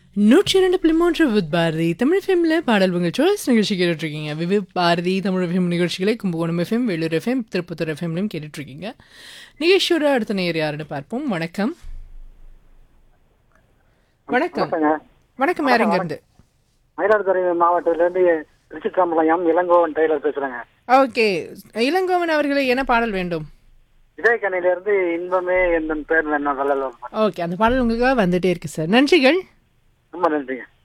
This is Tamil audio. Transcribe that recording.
நூற்றி இரண்டு புள்ளி மூன்று வித் பாரதி தமிழ் ஃபிலிமில் பாடல் உங்கள் சாய்ஸ் நிகழ்ச்சி கேட்டுட்ருக்கீங்க விவித் பாரதி தமிழ் எஃப்எம் நிகழ்ச்சிகளை கும்பகோணம் எஃப்எம் வேலூர் எஃப்எம் திருப்பத்தூர் எஃப்எம்லையும் கேட்டுட்ருக்கீங்க நிகழ்ச்சியோட அடுத்த நேர் யாருன்னு பார்ப்போம் வணக்கம் வணக்கம் வணக்கங்க. வணக்கம் யார் இருந்து மயிலாடுதுறை மாவட்டத்திலேருந்து திருச்சிற்றம்பலம் எம் இளங்கோவன் டெய்லர் பேசுறேங்க ஓகே இளங்கோவன் அவர்களை என்ன பாடல் வேண்டும் விஜயக்கண்ணில இருந்து இன்பமே என் பேர் வேணும் வள்ளல் ஓகே அந்த பாடல் உங்களுக்காக வந்துட்டே இருக்கு சார் நன்றிகள் ரொம்ப நன்றிங்க